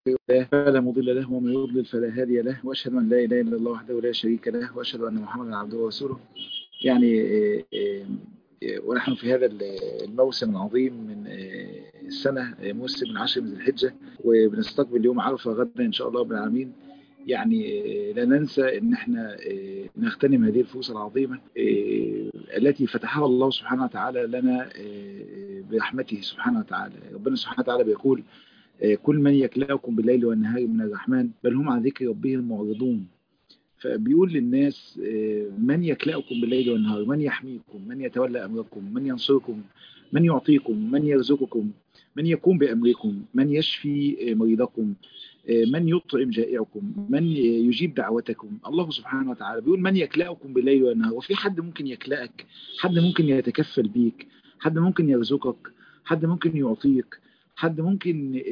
الله فلا مضل له ومن يضلل فلا هادي له واشهد ان لا اله الا الله وحده لا شريك له واشهد ان محمدا عبده ورسوله يعني ونحن في هذا الموسم العظيم من السنه موسم من عشر من ذي الحجه وبنستقبل يوم عرفه غدا ان شاء الله رب العالمين يعني لا ننسى ان احنا نغتنم هذه الفرصه العظيمه التي فتحها الله سبحانه وتعالى لنا برحمته سبحانه وتعالى ربنا سبحانه وتعالى بيقول كل من يكلأكم بالليل والنهار من الرحمن بل هم عن ذكر ربهم معرضون فبيقول للناس من يكلأكم بالليل والنهار من يحميكم من يتولى أمركم من ينصركم من يعطيكم من يرزقكم من يقوم بأمركم من يشفي مريضكم من يطعم جائعكم من يجيب دعوتكم الله سبحانه وتعالى بيقول من يكلأكم بالليل والنهار وفي حد ممكن يكلأك حد ممكن يتكفل بيك حد ممكن يرزقك حد ممكن يعطيك حد ممكن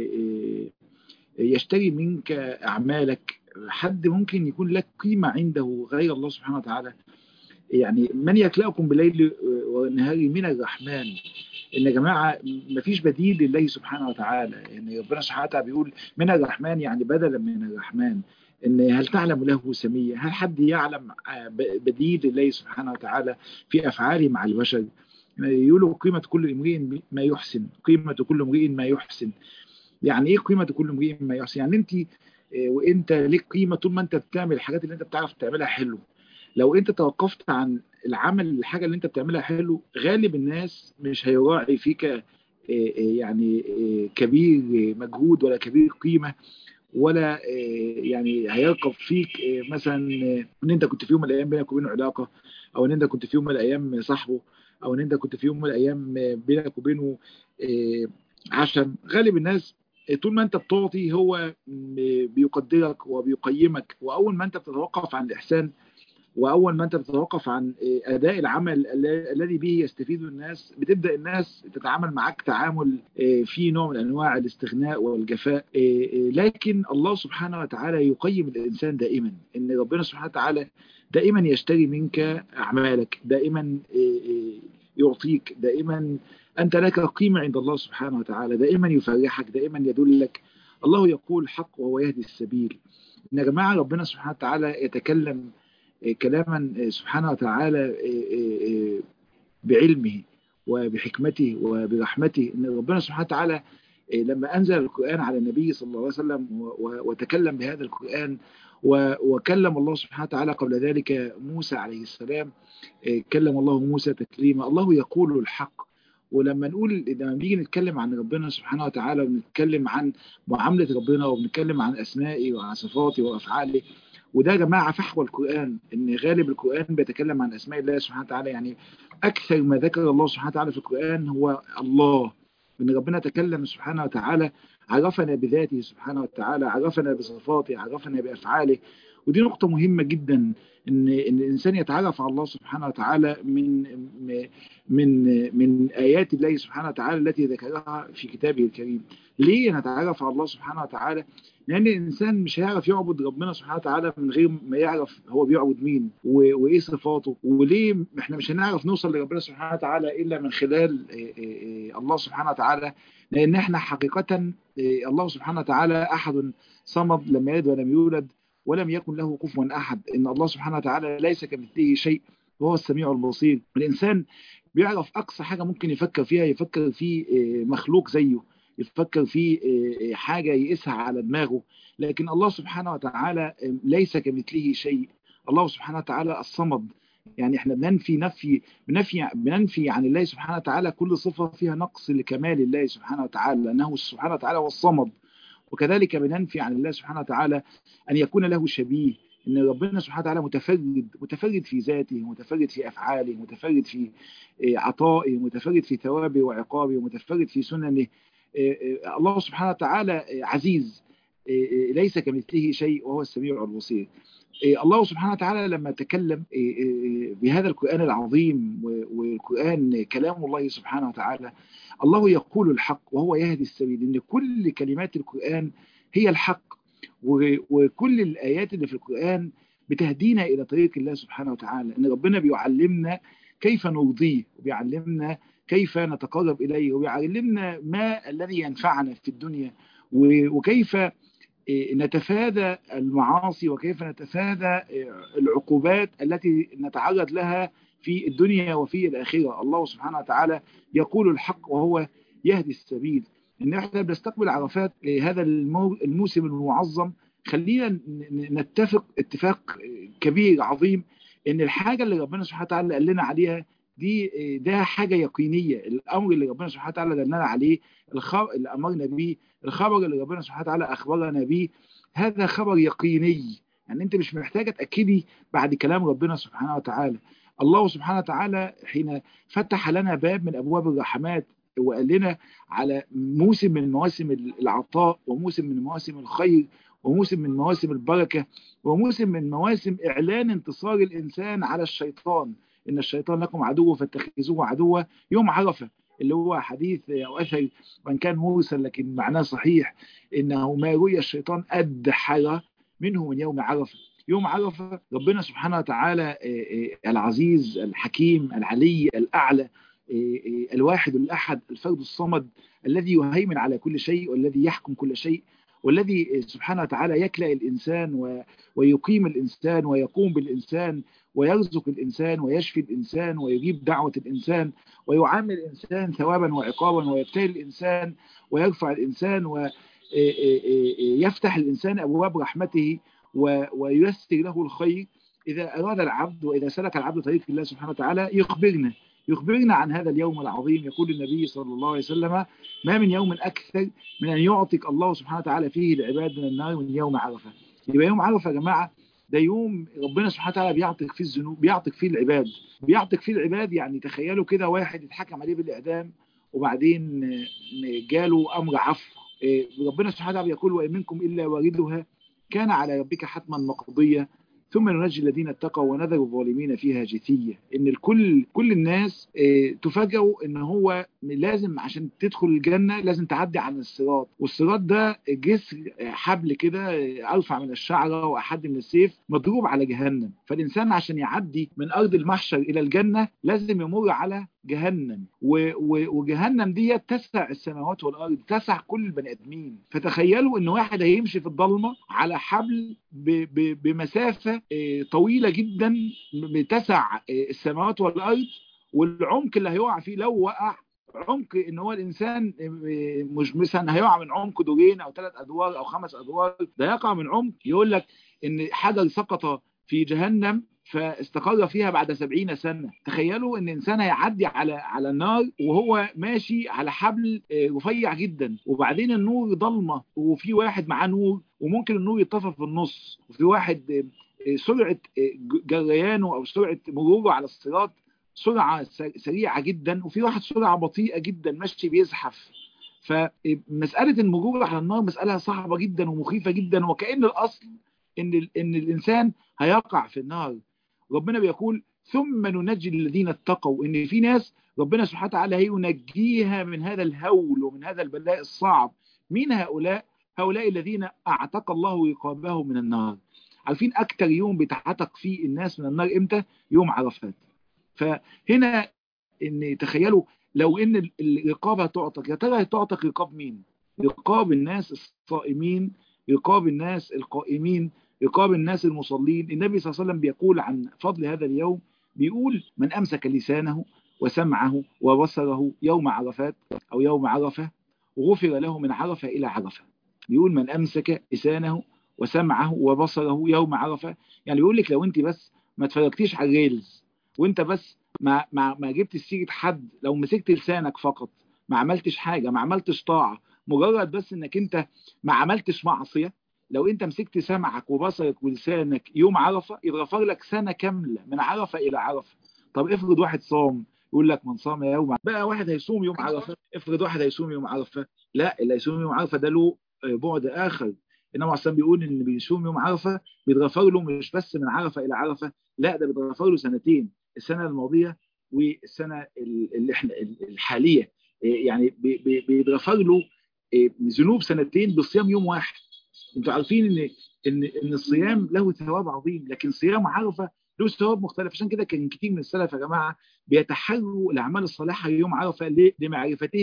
يشتري منك أعمالك حد ممكن يكون لك قيمة عنده غير الله سبحانه وتعالى يعني من يكلأكم بالليل والنهار من الرحمن إن يا جماعة مفيش بديل لله سبحانه وتعالى يعني ربنا سبحانه وتعالى بيقول من الرحمن يعني بدلا من الرحمن إن هل تعلم له سمية هل حد يعلم بديل لله سبحانه وتعالى في أفعاله مع البشر يقولوا قيمة كل امرئ ما يحسن قيمة كل امرئ ما يحسن يعني ايه قيمة كل امرئ ما يحسن يعني انت وانت ليك قيمة طول ما انت بتعمل الحاجات اللي انت بتعرف تعملها حلو لو انت توقفت عن العمل الحاجة اللي انت بتعملها حلو غالب الناس مش هيراعي فيك يعني كبير مجهود ولا كبير قيمة ولا يعني هيرقب فيك مثلا ان انت كنت في يوم من الايام بينك وبينه علاقة او ان انت كنت في يوم من الايام صاحبه او ان انت كنت في يوم من الايام بينك وبينه عشم غالب الناس طول ما انت بتعطي هو بيقدرك وبيقيمك واول ما انت بتتوقف عن الاحسان واول ما انت بتتوقف عن اداء العمل الذي به يستفيد الناس بتبدا الناس تتعامل معك تعامل في نوع من انواع الاستغناء والجفاء لكن الله سبحانه وتعالى يقيم الانسان دائما ان ربنا سبحانه وتعالى دائما يشتري منك اعمالك دائما يعطيك دائما انت لك قيمه عند الله سبحانه وتعالى دائما يفرحك دائما يدلك الله يقول حق وهو يهدي السبيل ان يا جماعه ربنا سبحانه وتعالى يتكلم كلاما سبحانه وتعالى بعلمه وبحكمته وبرحمته ان ربنا سبحانه وتعالى لما انزل القران على النبي صلى الله عليه وسلم وتكلم بهذا القران وكلم الله سبحانه وتعالى قبل ذلك موسى عليه السلام كلم الله موسى تكليما الله يقول الحق ولما نقول لما بنيجي نتكلم عن ربنا سبحانه وتعالى وبنتكلم عن معامله ربنا وبنتكلم عن اسمائه وعن صفاته وافعاله وده يا جماعه فحوى القران ان غالب القران بيتكلم عن اسماء الله سبحانه وتعالى يعني اكثر ما ذكر الله سبحانه وتعالى في القران هو الله ان ربنا تكلم سبحانه وتعالى عرفنا بذاته سبحانه وتعالى عرفنا بصفاته عرفنا بافعاله ودي نقطة مهمة جدا ان ان الانسان يتعرف على الله سبحانه وتعالى من من من ايات الله سبحانه وتعالى التي ذكرها في كتابه الكريم. ليه نتعرف على الله سبحانه وتعالى؟ لان الانسان مش هيعرف يعبد ربنا سبحانه وتعالى من غير ما يعرف هو بيعبد مين وايه صفاته وليه احنا مش هنعرف نوصل لربنا سبحانه وتعالى الا من خلال الله سبحانه وتعالى لان احنا حقيقة الله سبحانه وتعالى احد صمد لم يلد ولم يولد ولم يكن له كفوا أحد إن الله سبحانه وتعالى ليس كمثله شيء وهو السميع البصير الإنسان بيعرف أقصى حاجة ممكن يفكر فيها يفكر في مخلوق زيه يفكر في حاجة يقيسها على دماغه لكن الله سبحانه وتعالى ليس كمثله شيء الله سبحانه وتعالى الصمد يعني احنا بننفي نفي بنفي بننفي عن الله سبحانه وتعالى كل صفة فيها نقص لكمال الله سبحانه وتعالى لأنه سبحانه وتعالى هو الصمد وكذلك بننفي عن الله سبحانه وتعالى أن يكون له شبيه إن ربنا سبحانه وتعالى متفرد متفرد في ذاته متفرد في أفعاله متفرد في عطائه متفرد في ثوابه وعقابه متفرد في سننه الله سبحانه وتعالى عزيز ليس كمثله شيء وهو السميع البصير الله سبحانه وتعالى لما تكلم بهذا القرآن العظيم والقرآن كلام الله سبحانه وتعالى الله يقول الحق وهو يهدي السبيل ان كل كلمات القرآن هي الحق وكل الآيات اللي في القرآن بتهدينا إلى طريق الله سبحانه وتعالى ان ربنا بيعلمنا كيف نرضيه وبيعلمنا كيف نتقرب إليه وبيعلمنا ما الذي ينفعنا في الدنيا وكيف نتفادى المعاصي وكيف نتفادى العقوبات التي نتعرض لها في الدنيا وفي الآخرة الله سبحانه وتعالى يقول الحق وهو يهدي السبيل ان احنا بنستقبل عرفات هذا الموسم المعظم خلينا نتفق اتفاق كبير عظيم ان الحاجة اللي ربنا سبحانه وتعالى قال لنا عليها دي ده حاجة يقينية الأمر اللي ربنا سبحانه وتعالى دلنا عليه الخبر اللي أمرنا به الخبر اللي ربنا سبحانه وتعالى أخبرنا به هذا خبر يقيني يعني أنت مش محتاجة تأكدي بعد كلام ربنا سبحانه وتعالى الله سبحانه وتعالى حين فتح لنا باب من أبواب الرحمات وقال لنا على موسم من مواسم العطاء وموسم من مواسم الخير وموسم من مواسم البركة وموسم من مواسم إعلان انتصار الإنسان على الشيطان إن الشيطان لكم عدو فاتخذوه عدوا يوم عرفة اللي هو حديث أو أثر وإن كان مرسل لكن معناه صحيح إنه ما رؤي الشيطان أدحر منه من يوم عرفة يوم عرفة ربنا سبحانه وتعالى العزيز الحكيم العلي الأعلى الواحد الأحد الفرد الصمد الذي يهيمن على كل شيء والذي يحكم كل شيء والذي سبحانه وتعالى يكلأ الإنسان ويقيم الإنسان ويقوم بالإنسان ويرزق الإنسان ويشفي الإنسان ويجيب دعوة الإنسان ويعامل الإنسان ثوابا وعقابا ويبتلي الإنسان ويرفع الإنسان ويفتح الإنسان أبواب رحمته وييسر له الخير إذا أراد العبد وإذا سلك العبد طريق الله سبحانه وتعالى يخبرنا يخبرنا عن هذا اليوم العظيم يقول النبي صلى الله عليه وسلم ما من يوم أكثر من أن يعطيك الله سبحانه وتعالى فيه العباد من النار من يوم عرفة يبقى يوم عرفة يا جماعة ده يوم ربنا سبحانه وتعالى بيعطيك فيه الذنوب بيعطيك فيه العباد بيعطيك فيه العباد يعني تخيلوا كده واحد اتحكم عليه بالإعدام وبعدين جاله أمر عفو ربنا سبحانه وتعالى يقول وإن منكم إلا واردها كان على ربك حتما مقضية ثم ننجي الذين اتقوا ونذر الظالمين فيها جثية ان الكل كل الناس اه تفاجئوا ان هو لازم عشان تدخل الجنة لازم تعدي عن الصراط والصراط ده جسر حبل كده ارفع من الشعرة واحد من السيف مضروب على جهنم فالانسان عشان يعدي من ارض المحشر الى الجنة لازم يمر على جهنم وجهنم دي تسع السماوات والارض تسع كل البني ادمين فتخيلوا ان واحد هيمشي في الضلمه على حبل بمسافه طويله جدا بتسع السماوات والارض والعمق اللي هيقع فيه لو وقع عمق ان هو الانسان مش مثلا هيقع من عمق دورين او ثلاث ادوار او خمس ادوار ده يقع من عمق يقول لك ان حجر سقط في جهنم فاستقر فيها بعد سبعين سنة تخيلوا ان انسان هيعدي على على النار وهو ماشي على حبل رفيع جدا وبعدين النور ضلمة وفي واحد معاه نور وممكن النور يطفى في النص وفي واحد سرعة جريانه او سرعة مروره على الصراط سرعة سريعة جدا وفي واحد سرعة بطيئة جدا ماشي بيزحف فمسألة المرور على النار مسألة صعبة جدا ومخيفة جدا وكأن الأصل ان ان الانسان هيقع في النار ربنا بيقول ثم ننجي الذين اتقوا ان في ناس ربنا سبحانه وتعالى هينجيها من هذا الهول ومن هذا البلاء الصعب مين هؤلاء هؤلاء الذين اعتق الله رقابهم من النار عارفين اكتر يوم بيتعتق فيه الناس من النار امتى يوم عرفات فهنا ان تخيلوا لو ان الرقابه تعتق يا ترى تعتق رقاب مين رقاب الناس الصائمين رقاب الناس القائمين رقاب الناس المصلين النبي صلى الله عليه وسلم بيقول عن فضل هذا اليوم بيقول من أمسك لسانه وسمعه وبصره يوم عرفات أو يوم عرفة غفر له من عرفة إلى عرفة بيقول من أمسك لسانه وسمعه وبصره يوم عرفة يعني بيقول لك لو أنت بس ما تفرجتيش على الريلز وأنت بس ما, ما, ما جبت سيرة حد لو مسكت لسانك فقط ما عملتش حاجة ما عملتش طاعة مجرد بس انك انت ما عملتش معصية لو انت مسكت سمعك وبصرك ولسانك يوم عرفة يتغفر لك سنة كاملة من عرفة الى عرفة طب افرض واحد صام يقول لك من صام يوم بقى واحد هيصوم يوم عرفة افرض واحد هيصوم يوم عرفة لا اللي هيصوم يوم عرفة ده له بعد اخر انما عصام بيقول ان اللي بيصوم يوم عرفة بيتغفر له مش بس من عرفة الى عرفة لا ده بيتغفر له سنتين السنة الماضية والسنة اللي احنا الحالية يعني بيتغفر له ذنوب سنتين بصيام يوم واحد انتوا عارفين ان ان ان الصيام له ثواب عظيم لكن صيام عرفه له ثواب مختلف عشان كده كان كتير من السلف يا جماعه بيتحروا الاعمال الصالحه يوم عرفه لمعرفتهم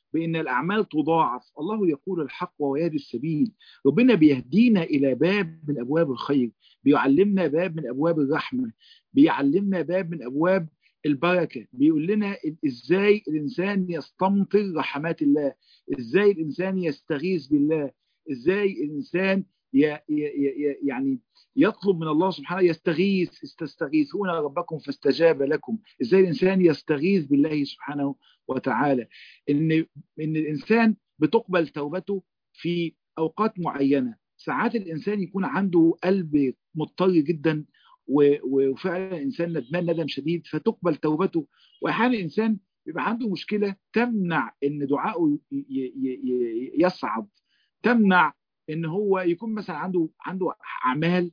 بان الاعمال تضاعف الله يقول الحق ويهدي السبيل ربنا بيهدينا الى باب من ابواب الخير بيعلمنا باب من ابواب الرحمه بيعلمنا باب من ابواب البركه بيقول لنا ازاي الانسان يستمطر رحمات الله ازاي الانسان يستغيث بالله ازاي الانسان ي ي يعني يطلب من الله سبحانه يستغيث استستغيثون ربكم فاستجاب لكم ازاي الانسان يستغيث بالله سبحانه وتعالى ان ان الانسان بتقبل توبته في اوقات معينه ساعات الانسان يكون عنده قلب مضطر جدا وفعلا انسان ندمان ندم شديد فتقبل توبته واحيانا الانسان بيبقى عنده مشكله تمنع ان دعائه يصعد تمنع ان هو يكون مثلا عنده عنده اعمال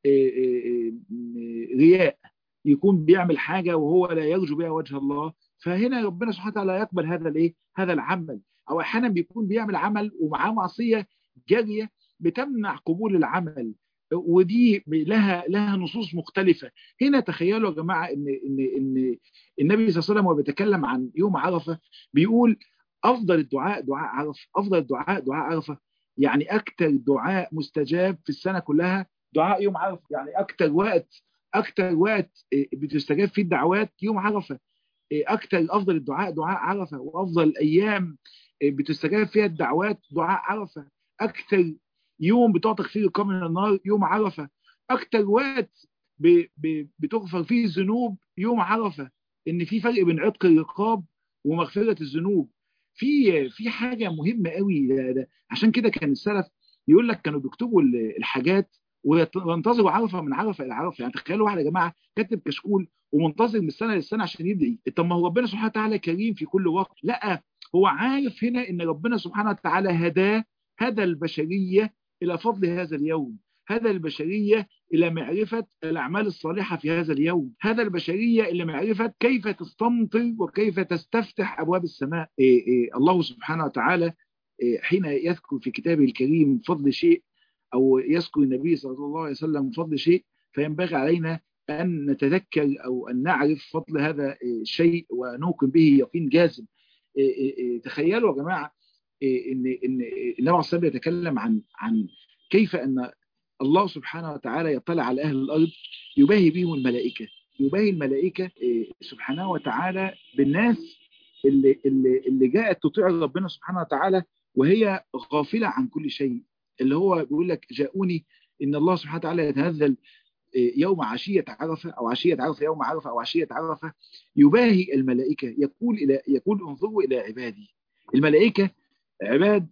رياء يكون بيعمل حاجه وهو لا يرجو بها وجه الله فهنا ربنا سبحانه وتعالى يقبل هذا الايه هذا العمل او احيانا بيكون بيعمل عمل ومعاه معصيه جاريه بتمنع قبول العمل ودي لها لها نصوص مختلفه هنا تخيلوا يا جماعه ان ان ان النبي صلى الله عليه وسلم وهو بيتكلم عن يوم عرفه بيقول افضل الدعاء دعاء عرفه افضل الدعاء دعاء عرفه يعني اكثر دعاء مستجاب في السنه كلها دعاء يوم عرفه يعني اكثر وقت اكثر وقت بتستجاب فيه الدعوات يوم عرفه اكثر افضل الدعاء دعاء عرفه وافضل الايام بتستجاب فيها الدعوات دعاء عرفه اكثر يوم بتعتق فيه الرقاب من النار يوم عرفه اكثر وقت بتغفر فيه الذنوب يوم عرفه ان في فرق بين عتق الرقاب ومغفره الذنوب في في حاجه مهمه قوي ده ده عشان كده كان السلف يقول لك كانوا بيكتبوا الحاجات وينتظروا عرفه من عرفه الى عرفه يعني تخيلوا واحد يا جماعه كاتب كشكول ومنتظر من السنه للسنه عشان يدعي طب ما هو ربنا سبحانه وتعالى كريم في كل وقت لا هو عارف هنا ان ربنا سبحانه وتعالى هداه هدى البشريه الى فضل هذا اليوم هذا البشرية إلى معرفة الأعمال الصالحة في هذا اليوم هذا البشرية إلى معرفة كيف تستمطر وكيف تستفتح أبواب السماء إيه إيه الله سبحانه وتعالى إيه حين يذكر في كتابه الكريم فضل شيء أو يذكر النبي صلى الله عليه وسلم فضل شيء فينبغي علينا أن نتذكر أو أن نعرف فضل هذا الشيء ونوقن به يقين جازم تخيلوا يا جماعة إن إن النبي عليه الصلاة يتكلم عن عن كيف أن الله سبحانه وتعالى يطلع على أهل الأرض يباهي بهم الملائكة يباهي الملائكة سبحانه وتعالى بالناس اللي, اللي, اللي جاءت تطيع ربنا سبحانه وتعالى وهي غافلة عن كل شيء اللي هو بيقول لك جاءوني إن الله سبحانه وتعالى يتنزل يوم عشية عرفة أو عشية عرفة يوم عرفة أو عشية عرفة يباهي الملائكة يقول إلى يقول انظروا إلى عبادي الملائكة عباد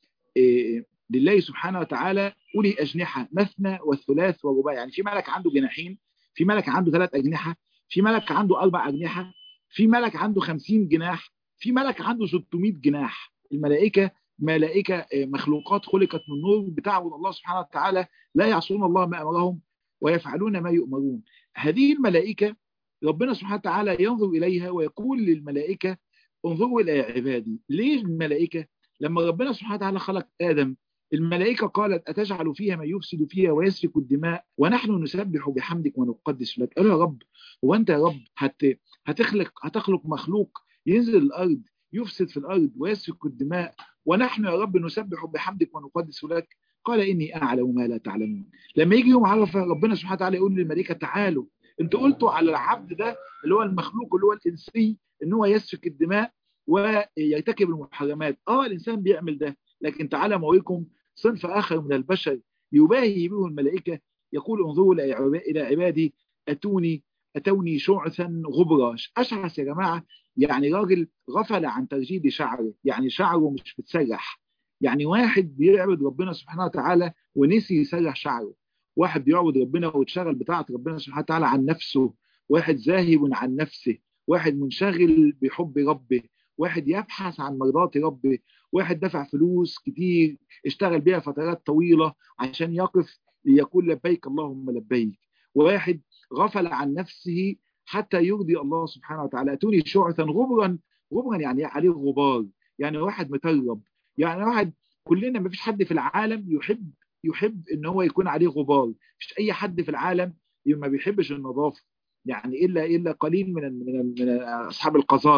لله سبحانه وتعالى أولي أجنحة مثنى والثلاث والرباع يعني في ملك عنده جناحين في ملك عنده ثلاث أجنحة في ملك عنده أربع أجنحة في ملك عنده خمسين جناح في ملك عنده 600 جناح الملائكة ملائكة مخلوقات خلقت من نور بتعبد الله سبحانه وتعالى لا يعصون الله ما أمرهم ويفعلون ما يؤمرون هذه الملائكة ربنا سبحانه وتعالى ينظر إليها ويقول للملائكة انظروا إلى عبادي ليه الملائكة لما ربنا سبحانه وتعالى خلق آدم الملائكة قالت أتجعل فيها من يفسد فيها ويسفك الدماء ونحن نسبح بحمدك ونقدس لك قالوا يا رب هو أنت يا رب هت هتخلق هتخلق مخلوق ينزل الأرض يفسد في الأرض ويسفك الدماء ونحن يا رب نسبح بحمدك ونقدس لك قال إني أعلم ما لا تعلمون لما يجي يوم عرفة ربنا سبحانه وتعالى يقول للملائكة تعالوا انتوا قلتوا على العبد ده اللي هو المخلوق اللي هو الإنسي إن هو يسفك الدماء ويرتكب المحرمات اه الإنسان بيعمل ده لكن تعالى مويكم صنف آخر من البشر يباهي به الملائكة يقول انظروا إلى عبادي أتوني أتوني شعثا غبرا أشعث يا جماعة يعني راجل غفل عن ترجيد شعره يعني شعره مش بتسرح يعني واحد بيعبد ربنا سبحانه وتعالى ونسي يسرح شعره واحد بيعبد ربنا واتشغل بتاعة ربنا سبحانه وتعالى عن نفسه واحد زاهب عن نفسه واحد منشغل بحب ربه واحد يبحث عن مرضات ربه واحد دفع فلوس كتير اشتغل بيها فترات طويلة عشان يقف ليقول لبيك اللهم لبيك واحد غفل عن نفسه حتى يرضي الله سبحانه وتعالى اتوني شعثا غبرا غبرا يعني عليه غبار يعني واحد مترب يعني واحد كلنا ما فيش حد في العالم يحب يحب ان هو يكون عليه غبار مفيش اي حد في العالم ما بيحبش النظافه يعني الا الا قليل من من, من اصحاب القذاره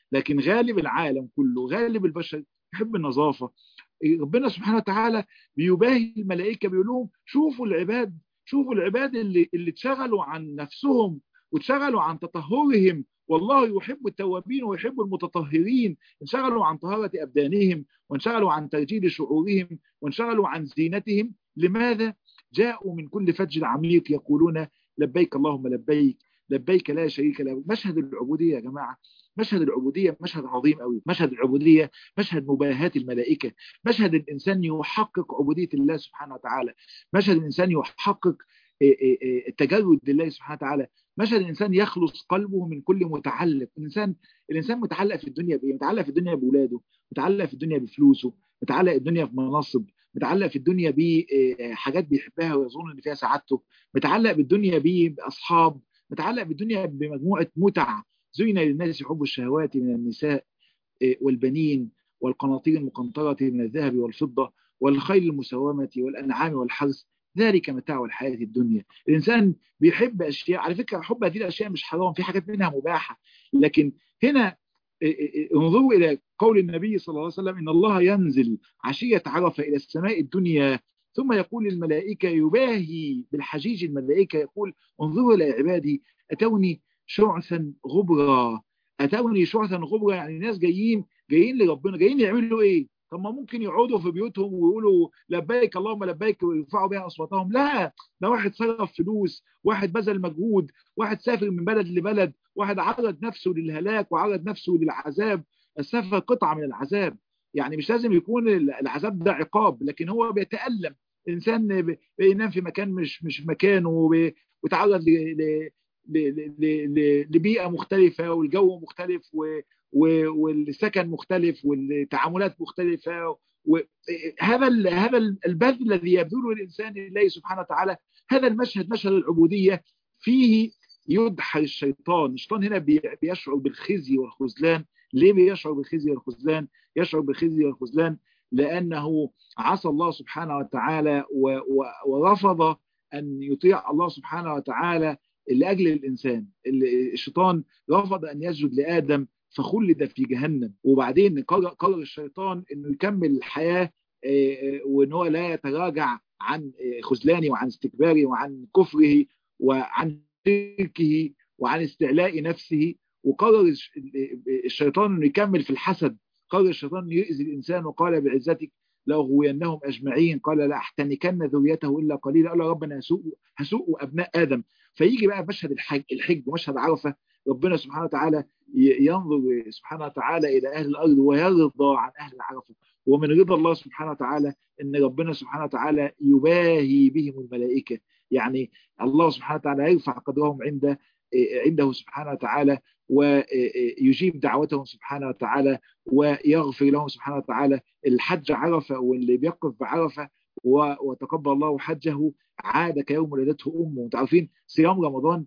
لكن غالب العالم كله غالب البشر يحب النظافة ربنا سبحانه وتعالى بيباهي الملائكة بيقول لهم شوفوا العباد شوفوا العباد اللي اللي اتشغلوا عن نفسهم واتشغلوا عن تطهرهم والله يحب التوابين ويحب المتطهرين انشغلوا عن طهارة أبدانهم وانشغلوا عن ترجيل شعورهم وانشغلوا عن زينتهم لماذا؟ جاءوا من كل فج عميق يقولون لبيك اللهم لبيك لبيك لا شريك له مشهد العبودية يا جماعة مشهد العبودية مشهد عظيم قوي مشهد العبودية مشهد مباهاة الملائكة مشهد الإنسان يحقق عبودية الله سبحانه وتعالى مشهد الإنسان يحقق التجرد لله سبحانه وتعالى مشهد الإنسان يخلص قلبه من كل متعلق الإنسان الإنسان متعلق في الدنيا بإيه؟ متعلق في الدنيا بأولاده متعلق في الدنيا بفلوسه متعلق في الدنيا بمناصب متعلق في الدنيا بحاجات بيحبها ويظن ان فيها سعادته متعلق بالدنيا بأصحاب متعلق بالدنيا بمجموعة متع زين للناس حب الشهوات من النساء والبنين والقناطير المقنطرة من الذهب والفضة والخيل المسومة والأنعام والحرث ذلك متاع الحياة الدنيا الإنسان بيحب أشياء على فكرة حب هذه الأشياء مش حرام في حاجات منها مباحة لكن هنا انظروا إلى قول النبي صلى الله عليه وسلم إن الله ينزل عشية عرفة إلى السماء الدنيا ثم يقول الملائكة يباهي بالحجيج الملائكة يقول انظروا إلى عبادي أتوني شعثا غبرا أتوني شعثا غبرا يعني ناس جايين جايين لربنا جايين يعملوا إيه طب ما ممكن يقعدوا في بيوتهم ويقولوا لبيك اللهم لبيك ويرفعوا بها اصواتهم لا ده واحد صرف فلوس واحد بذل مجهود واحد سافر من بلد لبلد واحد عرض نفسه للهلاك وعرض نفسه للعذاب السفر قطعة من العذاب يعني مش لازم يكون العذاب ده عقاب لكن هو بيتألم الإنسان بينام في مكان مش مش مكانه ويتعرض لبيئة مختلفة والجو مختلف والسكن مختلف والتعاملات مختلفة هذا هذا البذل الذي يبذله الإنسان لله سبحانه وتعالى هذا المشهد مشهد العبودية فيه يدحر الشيطان الشيطان هنا بيشعر بالخزي والخذلان ليه بيشعر بالخزي والخذلان يشعر بالخزي والخذلان لأنه عصى الله سبحانه وتعالى ورفض أن يطيع الله سبحانه وتعالى لأجل الإنسان الشيطان رفض أن يسجد لآدم فخلد في جهنم وبعدين قرر الشيطان أنه يكمل الحياة وأن هو لا يتراجع عن خذلانه وعن استكباره وعن كفره وعن شركه وعن استعلاء نفسه وقرر الشيطان أنه يكمل في الحسد قرر الشيطان أن يؤذي الإنسان وقال بعزتك لأغوينهم أجمعين قال لا أحتنكن ذريته إلا قليلا قال ربنا هسوء هسوء أبناء آدم فيجي بقى مشهد الحج الحج ومشهد عرفة ربنا سبحانه وتعالى ينظر سبحانه وتعالى إلى أهل الأرض ويرضى عن أهل العرفة ومن رضا الله سبحانه وتعالى أن ربنا سبحانه وتعالى يباهي بهم الملائكة يعني الله سبحانه وتعالى يرفع قدرهم عند عنده سبحانه وتعالى ويجيب دعوتهم سبحانه وتعالى ويغفر لهم سبحانه وتعالى الحج عرفة واللي بيقف بعرفة وتقبل الله حجه عاد كيوم ولدته أمه انتوا عارفين صيام رمضان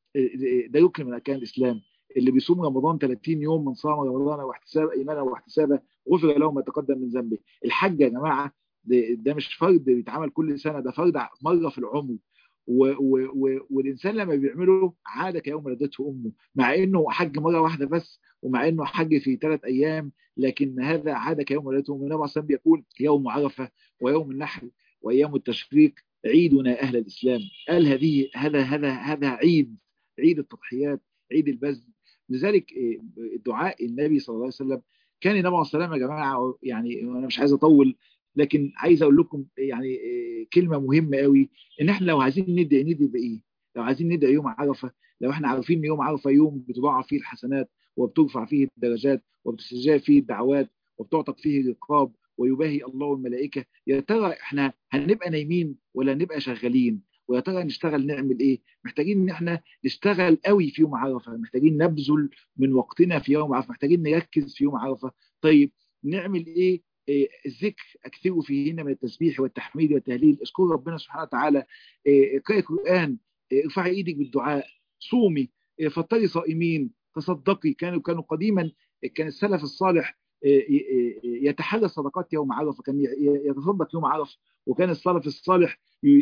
ده ركن من أركان الإسلام اللي بيصوم رمضان 30 يوم من صام رمضان واحتساب ايمانا واحتسابا غفر له ما تقدم من ذنبه الحج يا جماعه ده, ده مش فرض بيتعمل كل سنه ده فرض مره في العمر و و و والإنسان لما بيعمله عاد كيوم ولدته أمه مع إنه حج مرة واحدة بس ومع إنه حج في ثلاث أيام لكن هذا عاد كيوم ولدته أمه النبي صلى بيقول يوم عرفة ويوم النحر وأيام التشريق عيدنا أهل الإسلام قال هذه هذا هذا هذا عيد عيد التضحيات عيد البذل لذلك دعاء النبي صلى الله عليه وسلم كان النبي عليه السلام يا جماعة يعني أنا مش عايز أطول لكن عايز اقول لكم يعني كلمه مهمه قوي ان احنا لو عايزين ندعي ندعي بايه لو عايزين ندعي يوم عرفه لو احنا عارفين ان يوم عرفه يوم بتضاعف فيه الحسنات وبترفع فيه الدرجات وبتستجاب فيه الدعوات وبتعتق فيه الرقاب ويباهي الله والملائكه يا ترى احنا هنبقى نايمين ولا هنبقى شغالين ويا ترى نشتغل نعمل ايه محتاجين ان احنا نشتغل قوي في يوم عرفه محتاجين نبذل من وقتنا في يوم عرفه محتاجين نركز في يوم عرفه طيب نعمل ايه الذكر اكثروا فيهن من التسبيح والتحميد والتهليل اذكروا ربنا سبحانه وتعالى اقرأي القرآن ارفعي ايدك بالدعاء صومي فطري صائمين تصدقي كانوا كانوا قديما كان السلف الصالح يتحرى الصدقات يوم عرفه كان يتصدق يوم عرفه وكان السلف الصالح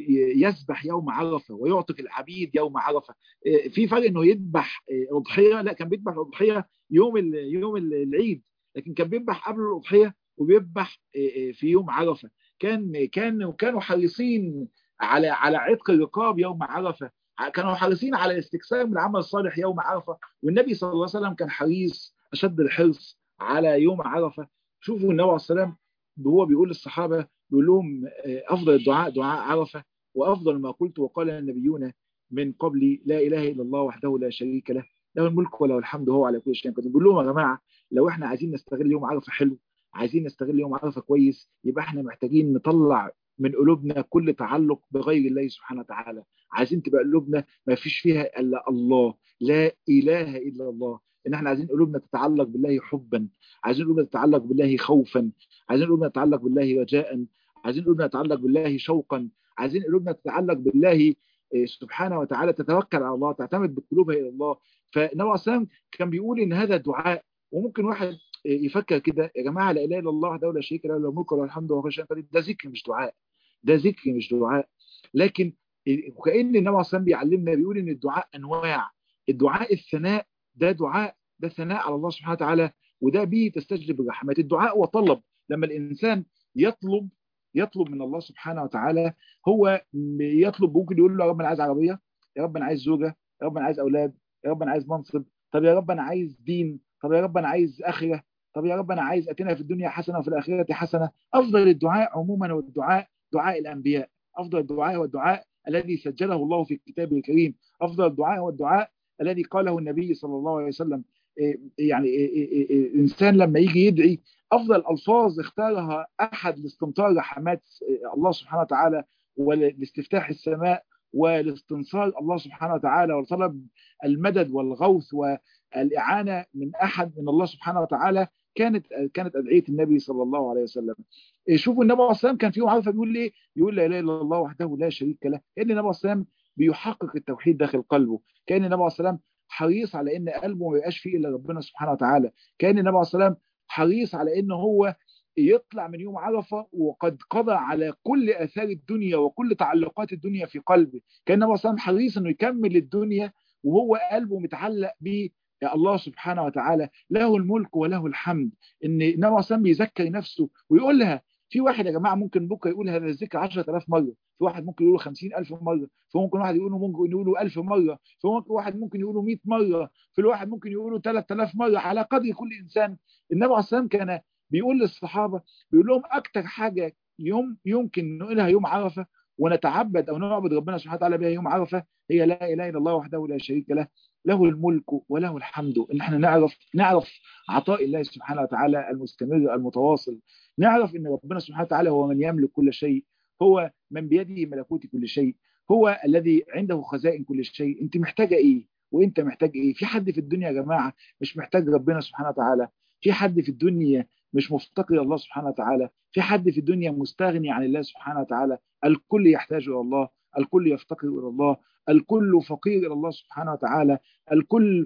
يذبح يوم عرفة ويعتق العبيد يوم عرفة في فرق انه يذبح اضحية لا كان بيذبح الاضحية يوم يوم العيد لكن كان بيذبح قبل الاضحية وبيذبح في يوم عرفة كان كان كانوا حريصين على على عتق الرقاب يوم عرفة كانوا حريصين على الاستكثار من العمل الصالح يوم عرفة والنبي صلى الله عليه وسلم كان حريص اشد الحرص على يوم عرفة شوفوا النبي عليه السلام هو بيقول للصحابة بيقول لهم أفضل الدعاء دعاء عرفة وأفضل ما قلت وقال النبيون من قبلي لا إله إلا الله وحده لا شريك له له الملك وله الحمد وهو على كل شيء قدير بيقول لهم يا جماعة لو احنا عايزين نستغل يوم عرفة حلو عايزين نستغل يوم عرفة كويس يبقى احنا محتاجين نطلع من قلوبنا كل تعلق بغير الله سبحانه وتعالى عايزين تبقى قلوبنا ما فيش فيها إلا الله لا إله إلا الله ان احنا عايزين قلوبنا تتعلق بالله حبا عايزين قلوبنا تتعلق بالله خوفا عايزين قلوبنا تتعلق بالله رجاء عايزين قلوبنا تتعلق بالله شوقا عايزين قلوبنا تتعلق بالله سبحانه وتعالى تتوكل على الله تعتمد بقلوبها الى الله فالنبي عليه الصلاه كان بيقول ان هذا دعاء وممكن واحد يفكر كده يا جماعه لا اله الا الله وحده لا شريك له له الملك وله الحمد وهو شيء قدير ده ذكر مش دعاء ده ذكر مش دعاء لكن وكأن النبي عليه الصلاه بيعلمنا بيقول ان الدعاء انواع الدعاء الثناء ده دعاء ده ثناء على الله سبحانه وتعالى وده به تستجلب الرحمات الدعاء وطلب لما الإنسان يطلب يطلب من الله سبحانه وتعالى هو يطلب ممكن يقول له يا رب انا عايز عربيه يا رب انا عايز زوجه يا رب انا عايز اولاد يا رب انا عايز منصب طب يا رب انا عايز دين طب يا رب انا عايز اخره طب يا رب انا عايز اتنا في الدنيا حسنه وفي الاخره حسنه افضل الدعاء عموما هو الدعاء دعاء الانبياء افضل الدعاء هو الدعاء الذي سجله الله في كتابه الكريم افضل الدعاء هو الدعاء الذي قاله النبي صلى الله عليه وسلم يعني الانسان لما يجي يدعي افضل الفاظ اختارها احد لاستمطار رحمات الله سبحانه وتعالى ولاستفتاح السماء والاستنصار الله سبحانه وتعالى وطلب المدد والغوث والاعانه من احد من الله سبحانه وتعالى كانت كانت ادعيه النبي صلى الله عليه وسلم شوفوا النبي عليه الصلاه كان في يوم عرفه بيقول ايه يقول لا اله الا الله وحده لا شريك له كان النبي عليه الصلاه بيحقق التوحيد داخل قلبه كان النبي عليه الصلاه حريص على ان قلبه ما يبقاش فيه الا ربنا سبحانه وتعالى كان النبي عليه الصلاه حريص على ان هو يطلع من يوم عرفه وقد قضى على كل اثار الدنيا وكل تعلقات الدنيا في قلبه كان النبي صلى الله عليه وسلم حريص انه يكمل الدنيا وهو قلبه متعلق ب الله سبحانه وتعالى له الملك وله الحمد ان النبي صلى الله عليه وسلم بيذكر نفسه ويقول لها في واحد يا جماعه ممكن بكره يقول هذا الذكر 10000 مره في واحد ممكن يقوله 50000 مره في ممكن واحد يقوله ممكن يقوله 1000 مره في ممكن واحد ممكن يقوله 100 مره في الواحد ممكن يقوله 3000 مره على قدر كل انسان النبي عليه الصلاه كان بيقول للصحابه بيقول لهم اكتر حاجه يوم يمكن نقولها يوم عرفه ونتعبد او نعبد ربنا سبحانه وتعالى بها يوم عرفه هي لا اله الا الله وحده لا شريك له له الملك وله الحمد ان احنا نعرف نعرف عطاء الله سبحانه وتعالى المستمر المتواصل نعرف ان ربنا سبحانه وتعالى هو من يملك كل شيء هو من بيده ملكوت كل شيء هو الذي عنده خزائن كل شيء انت محتاجه ايه وانت محتاج ايه في حد في الدنيا يا جماعه مش محتاج ربنا سبحانه وتعالى في حد في الدنيا مش مفتقر الله سبحانه وتعالى في حد في الدنيا مستغني عن الله سبحانه وتعالى الكل يحتاج الى الله الكل يفتقر الى الله الكل فقير الى الله سبحانه وتعالى الكل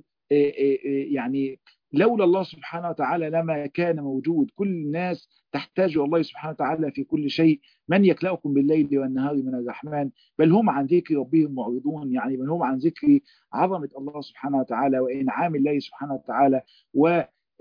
يعني لولا الله سبحانه وتعالى لما كان موجود كل الناس تحتاج الله سبحانه وتعالى في كل شيء من يكلأكم بالليل والنهار من الرحمن بل هم عن ذكر ربهم معرضون يعني بل هم عن ذكر عظمة الله سبحانه وتعالى وإنعام الله سبحانه وتعالى و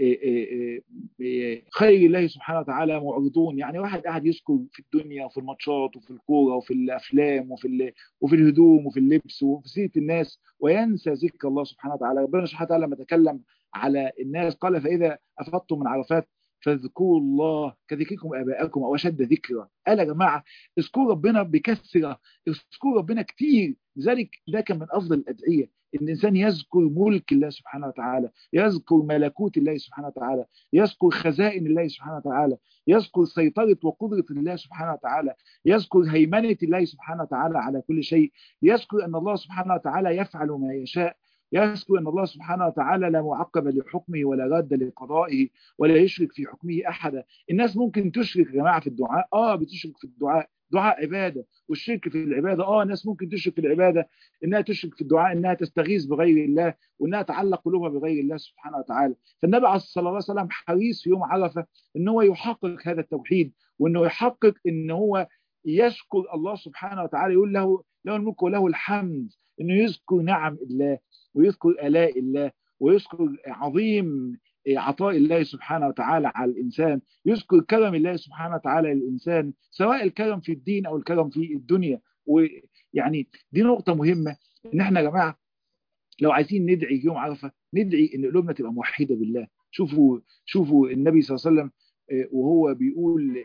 خير الله سبحانه وتعالى معرضون يعني واحد قاعد يذكر في الدنيا وفي الماتشات وفي الكوره وفي الافلام وفي وفي الهدوم وفي اللبس وفي سيره الناس وينسى ذكر الله سبحانه وتعالى ربنا سبحانه وتعالى لما تكلم على الناس قال فاذا افضتم من عرفات فاذكروا الله كذكركم اباءكم او اشد ذكرا قال يا جماعه اذكروا ربنا بكثره اذكروا ربنا كتير لذلك ده كان من افضل الادعيه ان الانسان يذكر ملك الله سبحانه وتعالى يذكر ملكوت الله سبحانه وتعالى يذكر خزائن الله سبحانه وتعالى يذكر سيطره وقدره الله سبحانه وتعالى يذكر هيمنه الله سبحانه وتعالى على كل شيء يذكر ان الله سبحانه وتعالى يفعل ما يشاء يذكر ان الله سبحانه وتعالى لا معقب لحكمه ولا راد لقضائه ولا يشرك في حكمه احدا الناس ممكن تشرك يا جماعه في الدعاء اه بتشرك في الدعاء دعاء عباده والشرك في العباده اه ناس ممكن تشرك في العباده انها تشرك في الدعاء انها تستغيث بغير الله وانها تعلق قلوبها بغير الله سبحانه وتعالى فالنبي صلى الله عليه وسلم حريص في يوم عرفه ان هو يحقق هذا التوحيد وانه يحقق ان هو يشكر الله سبحانه وتعالى يقول له له الملك وله الحمد انه يذكر نعم الله ويذكر الاء الله ويذكر عظيم عطاء الله سبحانه وتعالى على الانسان يذكر كرم الله سبحانه وتعالى للانسان سواء الكرم في الدين او الكرم في الدنيا ويعني دي نقطه مهمه ان احنا يا جماعه لو عايزين ندعي يوم عرفه ندعي ان قلوبنا تبقى موحده بالله شوفوا شوفوا النبي صلى الله عليه وسلم وهو بيقول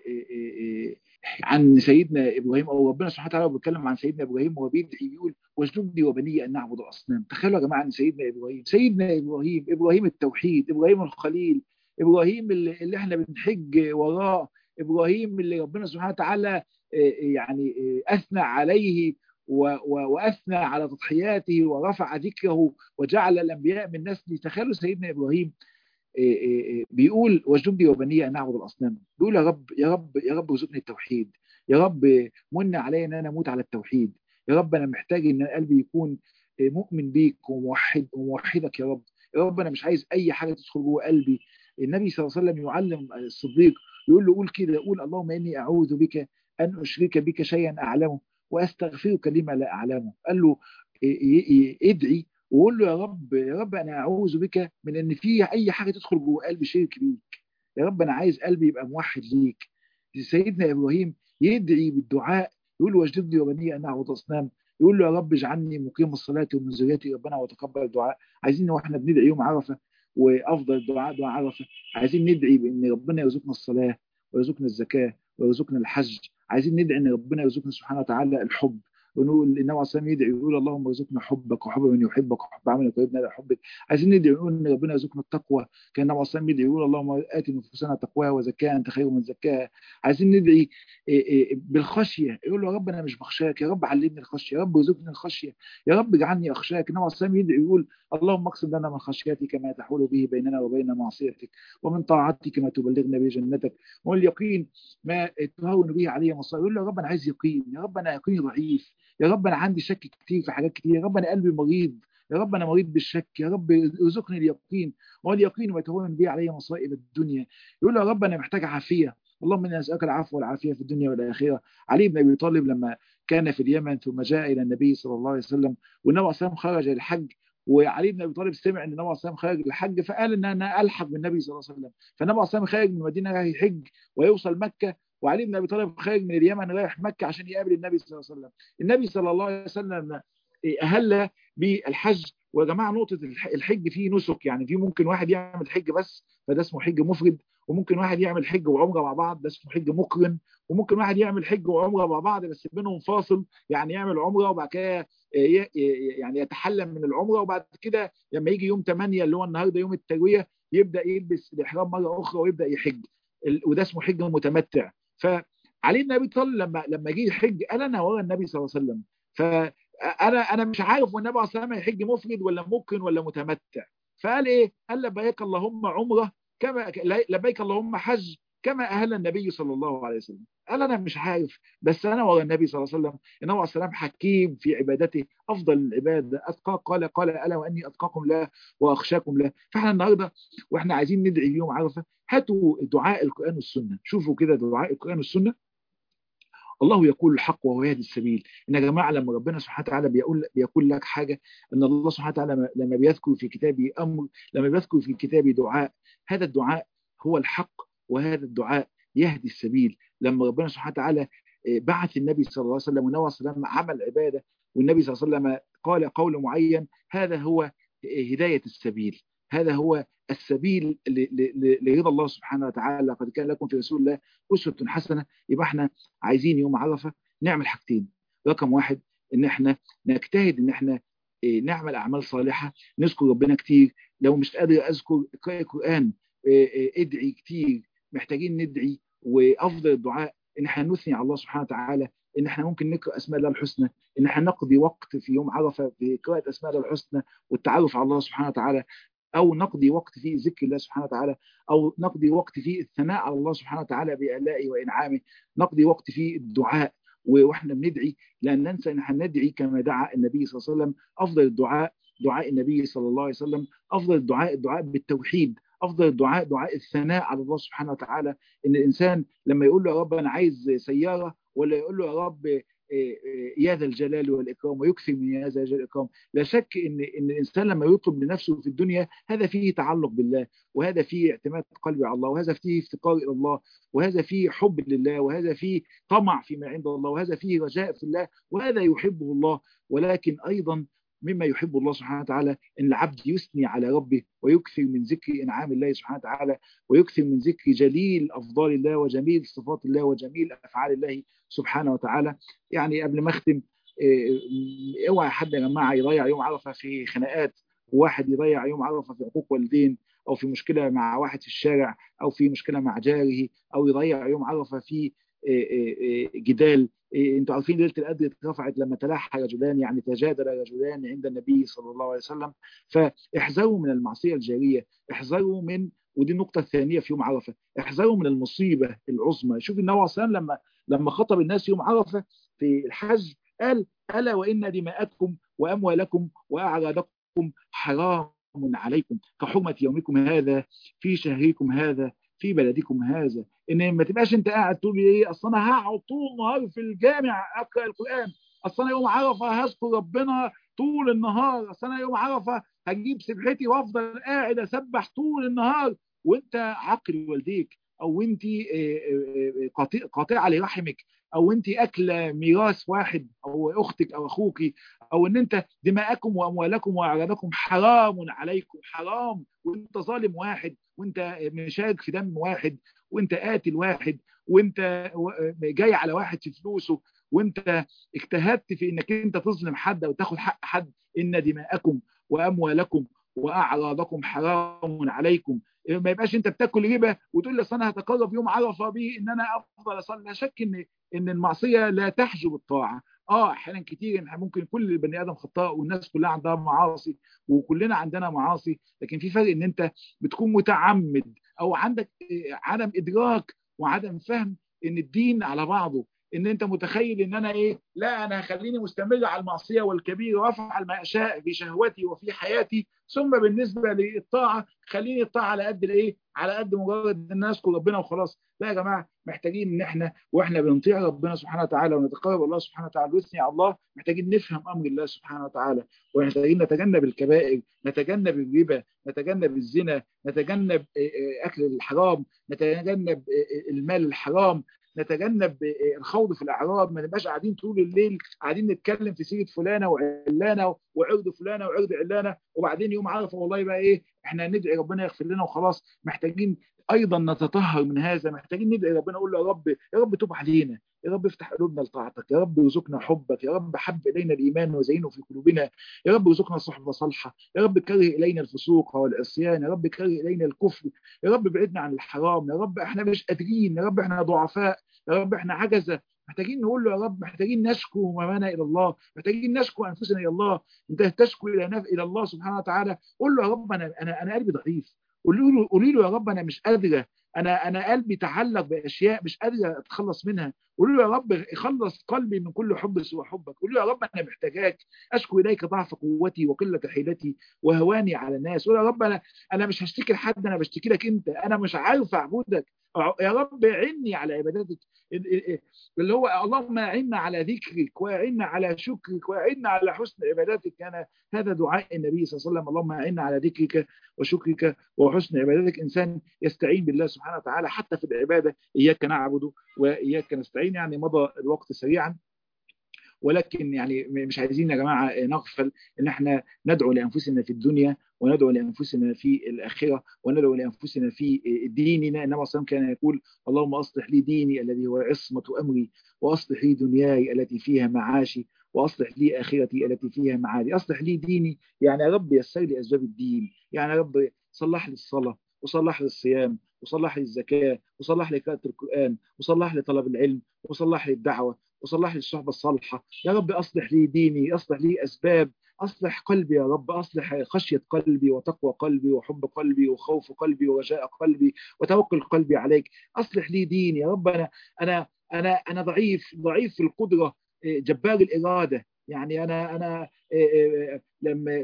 عن سيدنا ابراهيم او ربنا سبحانه وتعالى بيتكلم عن سيدنا ابراهيم وهو بيدعي بيقول واجنبني وبني ان نعبد الاصنام تخيلوا يا جماعه ان سيدنا ابراهيم سيدنا ابراهيم ابراهيم التوحيد ابراهيم الخليل ابراهيم اللي, اللي احنا بنحج وراه ابراهيم اللي ربنا سبحانه وتعالى يعني اثنى عليه واثنى على تضحياته ورفع ذكره وجعل الانبياء من نسله تخيلوا سيدنا ابراهيم بيقول واجنبني وبني ان نعبد الاصنام بيقول يا رب يا رب يا رب ارزقني التوحيد يا رب من علي ان انا اموت على التوحيد يا رب انا محتاج ان قلبي يكون مؤمن بيك وموحد وموحدك يا رب يا رب انا مش عايز اي حاجه تدخل جوه قلبي النبي صلى الله عليه وسلم يعلم الصديق يقول له قول كده قول اللهم اني اعوذ بك ان اشرك بك شيئا اعلمه واستغفرك لما لا اعلمه قال له ادعي وقول له يا رب يا رب انا اعوذ بك من ان في اي حاجه تدخل جوه قلبي شرك بيك يا رب انا عايز قلبي يبقى موحد ليك سيدنا ابراهيم يدعي بالدعاء يقول له واجدني وبني ان اعبد اصنام يقول له يا رب اجعلني مقيم الصلاه ومن ذريتي ربنا وتقبل الدعاء عايزين واحنا بندعي يوم عرفه وافضل الدعاء دعاء عرفه عايزين ندعي بان ربنا يرزقنا الصلاه ويرزقنا الزكاه ويرزقنا الحج عايزين ندعي ان ربنا يرزقنا سبحانه وتعالى الحب ونقول النبي عليه الصلاه يدعي يقول اللهم ارزقنا حبك وحب من يحبك وحب عمل يقربنا الى حبك عايزين ندعي نقول ان ربنا يرزقنا التقوى كان النبي عليه الصلاه يدعي يقول اللهم ات نفوسنا تقواها وزكاها انت خير من زكاها عايزين ندعي بالخشيه يقول له يا رب انا مش بخشاك يا رب علمني الخشيه يا رب ارزقني الخشيه يا رب اجعلني اخشاك النبي عليه الصلاه يدعي يقول اللهم اقسم لنا من خشيتك ما تحول به بيننا وبين معصيتك ومن طاعتك ما تبلغنا به جنتك واليقين ما تهون به علي مصائب يقول له يا رب انا عايز يقين يا رب انا يقيني ضعيف يا رب انا عندي شك كتير في حاجات كتير يا رب انا قلبي مريض يا رب انا مريض بالشك يا رب ارزقني اليقين واليقين ما تهون به علي مصائب الدنيا يقول له يا رب انا محتاج عافيه اللهم اني اسالك العفو والعافيه في الدنيا والاخره علي بن ابي طالب لما كان في اليمن ثم جاء الى النبي صلى الله عليه وسلم والنبي صلى الله عليه وسلم خرج للحج وعلي بن ابي طالب سمع ان النبي صلى الله عليه وسلم خرج للحج فقال ان انا الحق بالنبي صلى الله عليه وسلم فالنبي صلى الله عليه وسلم خارج من المدينه رايح يحج ويوصل مكه وعلي بن ابي طالب خارج من اليمن رايح مكه عشان يقابل النبي صلى الله عليه وسلم النبي صلى الله عليه وسلم اهل بالحج ويا جماعه نقطه الحج فيه نسك يعني في ممكن واحد يعمل حج بس فده اسمه حج مفرد وممكن واحد يعمل حج وعمره مع بعض ده اسمه حج مقرن وممكن واحد يعمل حج وعمره مع بعض بس بينهم فاصل يعني يعمل عمره وبعد كده يعني يتحلم من العمره وبعد كده لما يجي يوم 8 اللي هو النهارده يوم الترويه يبدا يلبس الاحرام مره اخرى ويبدا يحج وده اسمه حج متمتع فعلي بن ابي طالب لما لما جه يحج قال انا ورا النبي صلى الله عليه وسلم فانا انا مش عارف والنبي عليه الصلاه والسلام يحج مفرد ولا ممكن ولا متمتع فقال ايه؟ قال لبيك اللهم عمره كما لبيك اللهم حج كما اهل النبي صلى الله عليه وسلم قال انا مش عارف بس انا ورا النبي صلى الله عليه وسلم النبي عليه السلام حكيم في عبادته افضل العباده اتقى قال قال الا واني اتقاكم له واخشاكم له فاحنا النهارده واحنا عايزين ندعي يوم عرفه هاتوا دعاء القران والسنه شوفوا كده دعاء القران والسنه الله يقول الحق وهو يهدي السبيل ان يا جماعه لما ربنا سبحانه وتعالى بيقول بيقول لك حاجه ان الله سبحانه وتعالى لما بيذكر في كتابه امر لما بيذكر في كتابه دعاء هذا الدعاء هو الحق وهذا الدعاء يهدي السبيل لما ربنا سبحانه وتعالى بعث النبي صلى الله عليه وسلم والنبي صلى الله عليه وسلم عمل عباده والنبي صلى الله عليه وسلم قال قول معين هذا هو هدايه السبيل هذا هو السبيل لرضا الله سبحانه وتعالى قد كان لكم في رسول الله أسوة حسنة يبقى احنا عايزين يوم عرفة نعمل حاجتين رقم واحد ان احنا نجتهد ان احنا نعمل أعمال صالحة نذكر ربنا كتير لو مش قادر أذكر اقرأ القرآن ادعي كتير محتاجين ندعي وأفضل الدعاء ان احنا نثني على الله سبحانه وتعالى ان احنا ممكن نقرا اسماء الله الحسنى ان احنا نقضي وقت في يوم عرفه في قراءه اسماء الله الحسنى والتعرف على الله سبحانه وتعالى او نقضي وقت في ذكر الله سبحانه وتعالى او نقضي وقت في الثناء على الله سبحانه وتعالى بآلائه وانعامه نقضي وقت في الدعاء واحنا بندعي لا ننسى ان احنا ندعي كما دعا النبي صلى الله عليه وسلم افضل الدعاء دعاء النبي صلى الله عليه وسلم افضل الدعاء الدعاء بالتوحيد افضل الدعاء دعاء الثناء على الله سبحانه وتعالى ان الانسان لما يقول له يا رب انا عايز سياره ولا يقول له يا رب يا ذا الجلال والإكرام ويكثر من يا ذا الجلال والإكرام لا شك إن إن الإنسان لما يطلب لنفسه في الدنيا هذا فيه تعلق بالله وهذا فيه اعتماد قلبي على الله وهذا فيه افتقار إلى الله وهذا فيه حب لله وهذا فيه طمع فيما عند الله وهذا فيه رجاء في الله وهذا يحبه الله ولكن أيضا مما يحب الله سبحانه وتعالى ان العبد يثني على ربه ويكثر من ذكر انعام الله سبحانه وتعالى ويكثر من ذكر جليل افضال الله وجميل صفات الله وجميل افعال الله سبحانه وتعالى يعني قبل ما اختم اوعى حد يا جماعه يضيع يوم عرفه في خناقات وواحد يضيع يوم عرفه في عقوق والدين او في مشكله مع واحد في الشارع او في مشكله مع جاره او يضيع يوم عرفه في جدال انتوا عارفين ليله القدر اترفعت لما تلاحى رجلان يعني تجادل رجلان عند النبي صلى الله عليه وسلم فاحذروا من المعصيه الجاريه احذروا من ودي النقطة الثانية في يوم عرفة احذروا من المصيبة العظمى شوف النبي صلى الله عليه وسلم لما لما خطب الناس يوم عرفة في الحج قال ألا وإن دماءكم وأموالكم وأعراضكم حرام عليكم كحرمة يومكم هذا في شهركم هذا في بلدكم هذا ان ما تبقاش انت قاعد تقول ايه اصل انا هقعد طول النهار في الجامع اقرا القران اصل انا يوم عرفه هذكر ربنا طول النهار اصل انا يوم عرفه هجيب سبحتي وافضل قاعد اسبح طول النهار وانت عاقل والديك او انت قاطعه لرحمك او انت اكله ميراث واحد او اختك او اخوك او ان انت دماءكم واموالكم واعراضكم حرام عليكم حرام وانت ظالم واحد وانت مشارك في دم واحد وانت قاتل واحد وانت جاي على واحد في فلوسه وانت اجتهدت في انك انت تظلم حد او تاخد حق حد ان دماءكم واموالكم واعراضكم حرام عليكم ما يبقاش انت بتاكل ربا وتقول لي انا هتقرب يوم عرفه به ان انا افضل اصلي لا شك ان ان المعصيه لا تحجب الطاعه اه احيانا كتير ممكن كل البني ادم خطاء والناس كلها عندها معاصي وكلنا عندنا معاصي لكن في فرق ان انت بتكون متعمد او عندك عدم ادراك وعدم فهم ان الدين على بعضه ان انت متخيل ان انا ايه لا انا هخليني مستمر على المعصيه والكبيره وافعل ما اشاء في شهوتي وفي حياتي ثم بالنسبه للطاعه خليني الطاعه على قد الايه على قد مجرد ان اذكر ربنا وخلاص لا يا جماعه محتاجين ان احنا واحنا بنطيع ربنا سبحانه وتعالى ونتقرب الله سبحانه وتعالى ونثني على الله محتاجين نفهم امر الله سبحانه وتعالى ومحتاجين نتجنب الكبائر نتجنب الربا نتجنب الزنا نتجنب اكل الحرام نتجنب المال الحرام نتجنب الخوض في الاعراض ما نبقاش قاعدين طول الليل قاعدين نتكلم في سيره فلانه وعلانه وعرض فلانه وعرض علانه وبعدين يوم عرفه والله بقى ايه احنا ندعي ربنا يغفر لنا وخلاص محتاجين ايضا نتطهر من هذا محتاجين ندعي ربنا نقول له يا رب يا رب تب علينا يا رب افتح قلوبنا لطاعتك يا رب ارزقنا حبك يا رب حب الينا الايمان وزينه في قلوبنا يا رب ارزقنا صحبه صالحه يا رب كره الينا الفسوق والعصيان يا رب كره الينا الكفر يا رب ابعدنا عن الحرام يا رب احنا مش قادرين يا رب احنا ضعفاء يا رب احنا عجزه محتاجين نقول له يا رب محتاجين نشكو هممنا الى الله محتاجين نشكو انفسنا الى الله انت تشكو الى نف... الى الله سبحانه وتعالى قول له يا رب انا انا انا قلبي ضعيف قولي له قولي له يا رب انا مش قادره انا انا قلبي تعلق باشياء مش قادره اتخلص منها قولي له يا رب خلص قلبي من كل حب سوى حبك قولي له يا رب انا محتاجاك اشكو اليك ضعف قوتي وقله حيلتي وهواني على الناس قول يا رب انا انا مش هشتكي لحد انا بشتكي لك انت انا مش عارف اعبدك يا رب عني على عبادتك اللي هو اللهم اعنا على ذكرك واعنا على شكرك واعنا على حسن عبادتك كان هذا دعاء النبي صلى الله عليه وسلم اللهم اعنا على ذكرك وشكرك وحسن عبادتك انسان يستعين بالله سبحانه وتعالى حتى في العباده اياك نعبد واياك نستعين يعني مضى الوقت سريعا ولكن يعني مش عايزين يا جماعه نغفل ان احنا ندعو لانفسنا في الدنيا وندعو لانفسنا في الاخره وندعو لانفسنا في ديننا النبي صلى كان يقول اللهم اصلح لي ديني الذي هو عصمه امري واصلح لي دنياي التي فيها معاشي واصلح لي اخرتي التي فيها معادي اصلح لي ديني يعني يا رب يسر لي اسباب الدين يعني يا رب صلح لي الصلاه وصلح لي الصيام وصلح لي الزكاه وصلح لي قراءه القران وصلح لي طلب العلم وصلح لي الدعوه وصلح لي الصحبه الصالحه يا رب اصلح لي ديني اصلح لي اسباب أصلح قلبي يا رب أصلح خشية قلبي وتقوى قلبي وحب قلبي وخوف قلبي ورجاء قلبي وتوكل قلبي عليك أصلح لي ديني يا رب أنا أنا أنا أنا ضعيف ضعيف في القدرة جبار الإرادة يعني انا انا لما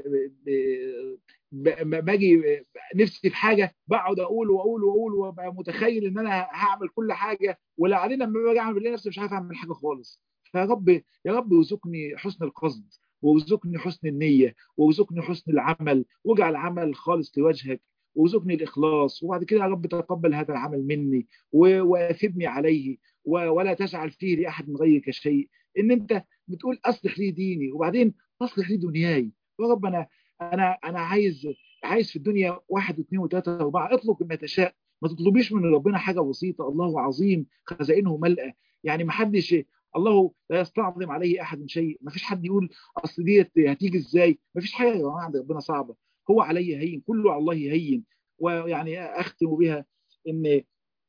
باجي نفسي في حاجه بقعد اقول واقول واقول وابقى متخيل ان انا هعمل كل حاجه ولا بعدين لما باجي اعمل بالله نفسي مش عارف اعمل حاجه خالص فيا رب يا رب ارزقني حسن القصد وارزقني حسن النيه وارزقني حسن العمل واجعل عمل خالص لوجهك وارزقني الاخلاص وبعد كده يا رب تقبل هذا العمل مني واثبني عليه ولا تجعل فيه لاحد من غيرك شيء ان انت بتقول اصلح لي ديني وبعدين اصلح لي دنياي يا رب انا انا انا عايز عايز في الدنيا واحد واثنين وثلاثه واربعه اطلب ما تشاء ما تطلبيش من ربنا حاجه بسيطه الله عظيم خزائنه ملأى يعني ما حدش الله لا يستعظم عليه احد من شيء ما فيش حد يقول اصل ديت هتيجي ازاي ما فيش حاجه يا جماعه عند ربنا صعبه هو عليه هين كله على الله هين ويعني اختم بها ان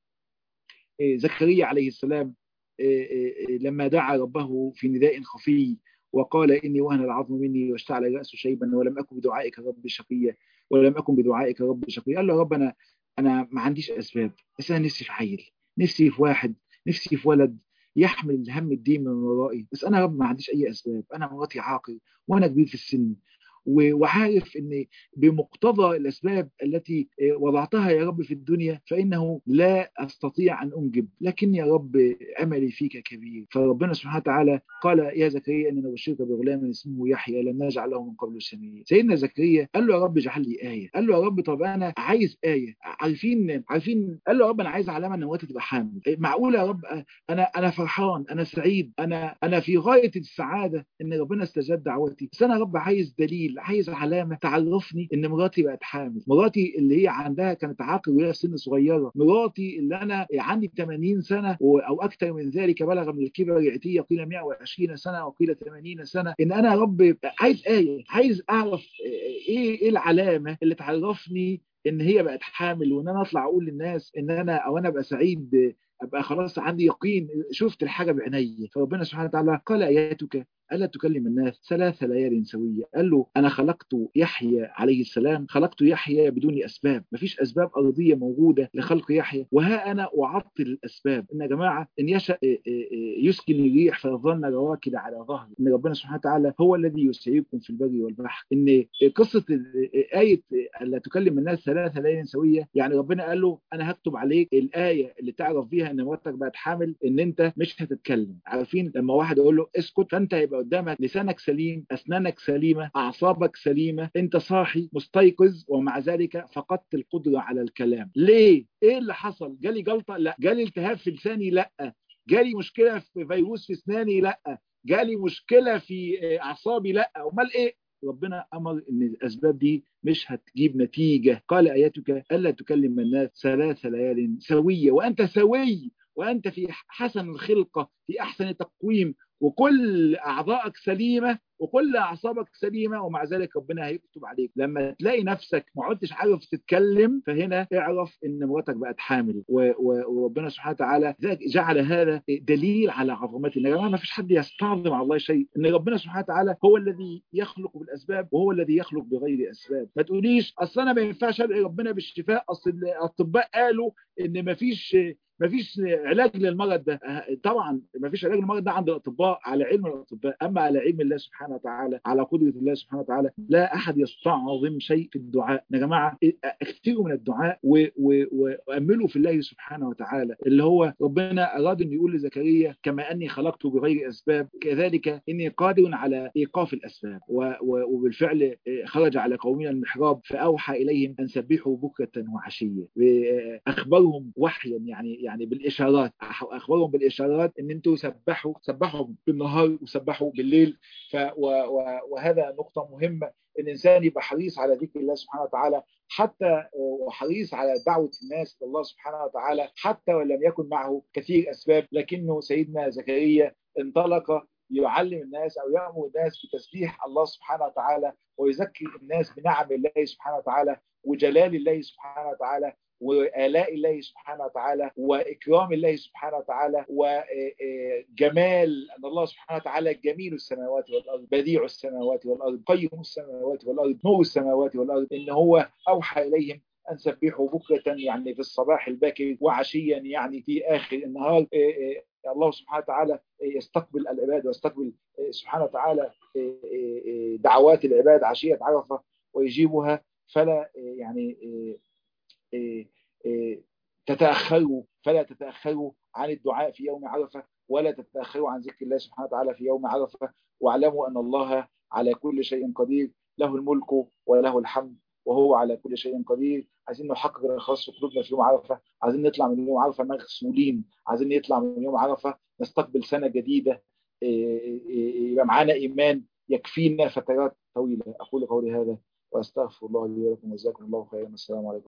زكريا عليه السلام لما دعا ربه في نداء خفي وقال إني وهن العظم مني واشتعل الرأس شيبا ولم أكن بدعائك رب شقيا ولم أكن بدعائك رب شقيا قال له رب أنا أنا ما عنديش أسباب بس أنا نفسي في عيل نفسي في واحد نفسي في ولد يحمل الهم الدين من ورائي بس أنا رب ما عنديش أي أسباب أنا مراتي عاقل وأنا كبير في السن وعارف ان بمقتضى الاسباب التي وضعتها يا رب في الدنيا فانه لا استطيع ان انجب لكن يا رب املي فيك كبير فربنا سبحانه وتعالى قال يا زكريا اني نبشرك بغلام اسمه يحيى لم نجعل له من قبل سميا سيدنا زكريا قال له يا رب اجعل لي ايه قال له يا رب طب انا عايز ايه عارفين عارفين قال له يا رب انا عايز علامه ان مراتي تبقى حامل معقوله يا رب انا انا فرحان انا سعيد انا انا في غايه السعاده ان ربنا استجاب دعوتي بس انا يا رب عايز دليل عايز علامه تعرفني ان مراتي بقت حامل مراتي اللي هي عندها كانت عاقل وهي في سن صغيره مراتي اللي انا عندي 80 سنه او اكثر من ذلك بلغ من الكبر عتيه قيل 120 سنه وقيل 80 سنه ان انا يا رب عايز ايه عايز اعرف ايه ايه العلامه اللي تعرفني ان هي بقت حامل وان انا اطلع اقول للناس ان انا او انا ابقى سعيد ابقى خلاص عندي يقين شفت الحاجه بعيني فربنا سبحانه وتعالى قال اياتك الا تكلم الناس ثلاث ليال سويه قال له انا خلقت يحيى عليه السلام خلقت يحيى بدون اسباب مفيش اسباب ارضيه موجوده لخلق يحيى وها انا اعطل الاسباب ان يا جماعه ان يشاء يسكن الريح فيظن رواكد على ظهر ان ربنا سبحانه وتعالى هو الذي يسيركم في البر والبحر ان قصه ايه الا تكلم الناس ثلاث ليال سويه يعني ربنا قال له انا هكتب عليك الايه اللي تعرف بيها ان مراتك بقت حامل ان انت مش هتتكلم عارفين لما واحد يقول له اسكت فانت هيبقى قدامك لسانك سليم اسنانك سليمه اعصابك سليمه انت صاحي مستيقظ ومع ذلك فقدت القدره على الكلام ليه ايه اللي حصل جالي جلطه لا جالي التهاب في لساني لا جالي مشكله في فيروس في اسناني لا جالي مشكله في اعصابي لا امال ايه ربنا امر ان الاسباب دي مش هتجيب نتيجه قال اياتك الا تكلم الناس ثلاث ليال سويه وانت سوي وانت في حسن الخلقه في احسن تقويم وكل اعضائك سليمه وكل اعصابك سليمه ومع ذلك ربنا هيكتب عليك لما تلاقي نفسك ما عدتش عارف تتكلم فهنا اعرف ان مراتك بقت حامل وربنا سبحانه وتعالى جعل هذا دليل على عظمته ان يا جماعه ما فيش حد يستعظم على الله شيء ان ربنا سبحانه وتعالى هو الذي يخلق بالاسباب وهو الذي يخلق بغير اسباب ما تقوليش اصل انا ما ينفعش ادعي ربنا بالشفاء اصل الاطباء قالوا ان ما فيش ما فيش علاج للمرض ده طبعا ما فيش علاج للمرض ده عند الاطباء على علم الاطباء اما على علم الله سبحانه وتعالى على قدره الله سبحانه وتعالى لا احد يستعظم شيء في الدعاء يا جماعه اكثروا من الدعاء واملوا في الله سبحانه وتعالى اللي هو ربنا اراد ان يقول لزكريا كما اني خلقته بغير اسباب كذلك اني قادر على ايقاف الاسباب وبالفعل خرج على قومنا المحراب فاوحى اليهم ان سبحوا بكره وعشيه اخبرهم وحيا يعني يعني بالاشارات اخبرهم بالاشارات ان انتوا سبحوا سبحوا بالنهار وسبحوا بالليل ف وهذا نقطه مهمه الانسان يبقى حريص على ذكر الله سبحانه وتعالى حتى وحريص على دعوه الناس الى الله سبحانه وتعالى حتى ولم يكن معه كثير اسباب لكنه سيدنا زكريا انطلق يعلم الناس او يامر الناس بتسبيح الله سبحانه وتعالى ويذكر الناس بنعم الله سبحانه وتعالى وجلال الله سبحانه وتعالى وآلاء الله سبحانه وتعالى وإكرام الله سبحانه وتعالى وجمال أن الله سبحانه وتعالى جميل السماوات والأرض بديع السماوات والأرض قيم السماوات والأرض نور السماوات والأرض إن هو أوحى إليهم أن سبحوا بكرة يعني في الصباح الباكر وعشيا يعني في آخر النهار الله سبحانه وتعالى يستقبل العباد ويستقبل سبحانه وتعالى دعوات العباد عشية عرفة ويجيبها فلا يعني تتأخروا فلا تتأخروا عن الدعاء في يوم عرفة ولا تتأخروا عن ذكر الله سبحانه وتعالى في يوم عرفة واعلموا أن الله على كل شيء قدير له الملك وله الحمد وهو على كل شيء قدير عايزين نحقق الإخلاص في قلوبنا في يوم عرفة عايزين نطلع من يوم عرفة مغسولين عايزين نطلع من يوم عرفة نستقبل سنة جديدة يبقى معانا إيمان يكفينا فترات طويلة أقول قولي هذا وأستغفر الله لي ولكم وجزاكم الله خيرا السلام عليكم